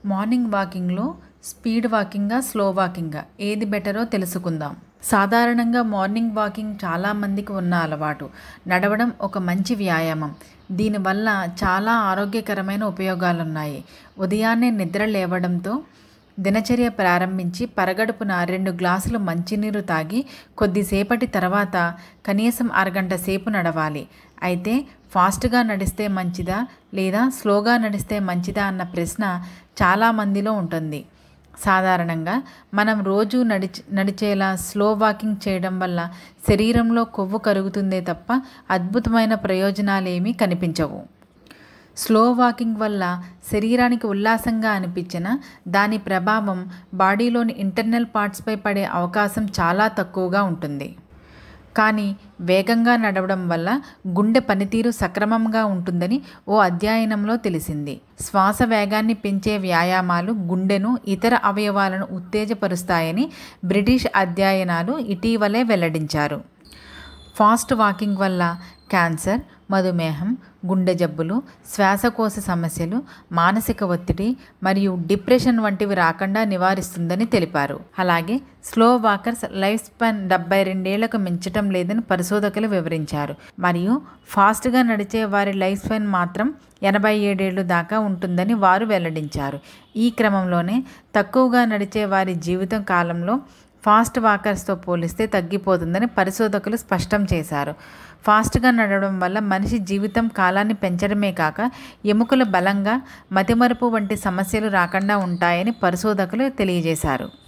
morning వాకింగ్లో speed వాకింగా slow వాకింగా ఏది బెటరో తెలుసుకుందాం సాధారణంగా మార్నింగ్ వాకింగ్ చాలామందికి ఉన్న అలవాటు నడవడం ఒక మంచి వ్యాయామం దీనివల్ల చాలా ఆరోగ్యకరమైన ఉపయోగాలున్నాయి ఉదయాన్నే నిద్ర లేవడంతో దినచర్య ప్రారంభించి పరగడుపున రెండు గ్లాసులు మంచినీరు తాగి కొద్దిసేపటి తర్వాత కనీసం అరగంట సేపు నడవాలి అయితే ఫాస్ట్గా నడిస్తే మంచిదా లేదా స్లోగా నడిస్తే మంచిదా అన్న ప్రశ్న చాలామందిలో ఉంటుంది సాధారణంగా మనం రోజు నడిచి నడిచేలా స్లో వాకింగ్ చేయడం వల్ల శరీరంలో కొవ్వు కరుగుతుందే తప్ప అద్భుతమైన ప్రయోజనాలేమీ కనిపించవు స్లో వాకింగ్ వల్ల శరీరానికి ఉల్లాసంగా అనిపించిన దాని ప్రభావం బాడీలోని ఇంటర్నల్ పార్ట్స్పై పడే అవకాశం చాలా తక్కువగా ఉంటుంది కానీ వేగంగా నడవడం వల్ల గుండె పనితీరు సక్రమంగా ఉంటుందని ఓ అధ్యయనంలో తెలిసింది శ్వాస వేగాన్ని పెంచే వ్యాయామాలు గుండెను ఇతర అవయవాలను ఉత్తేజపరుస్తాయని బ్రిటిష్ అధ్యయనాలు ఇటీవలే వెల్లడించారు ఫాస్ట్ వాకింగ్ వల్ల క్యాన్సర్ మధుమేహం గుండె జబ్బులు శ్వాసకోశ సమస్యలు మానసిక ఒత్తిడి మరియు డిప్రెషన్ వంటివి రాకుండా నివారిస్తుందని తెలిపారు అలాగే స్లో వాకర్స్ లైఫ్ స్పాన్ డెబ్బై రెండేళ్లకు మించటం లేదని పరిశోధకులు వివరించారు మరియు ఫాస్ట్గా నడిచే వారి లైఫ్ స్పాన్ మాత్రం ఎనభై ఏడేళ్లు దాకా ఉంటుందని వారు వెల్లడించారు ఈ క్రమంలోనే తక్కువగా నడిచే వారి జీవితం కాలంలో ఫాస్ట్ వాకర్స్తో పోలిస్తే తగ్గిపోతుందని పరిశోధకులు స్పష్టం చేశారు ఫాస్ట్గా నడవడం వల్ల మనిషి జీవితం కాలాన్ని పెంచడమే కాక ఎముకలు బలంగా మతిమరుపు వంటి సమస్యలు రాకుండా ఉంటాయని పరిశోధకులు తెలియజేశారు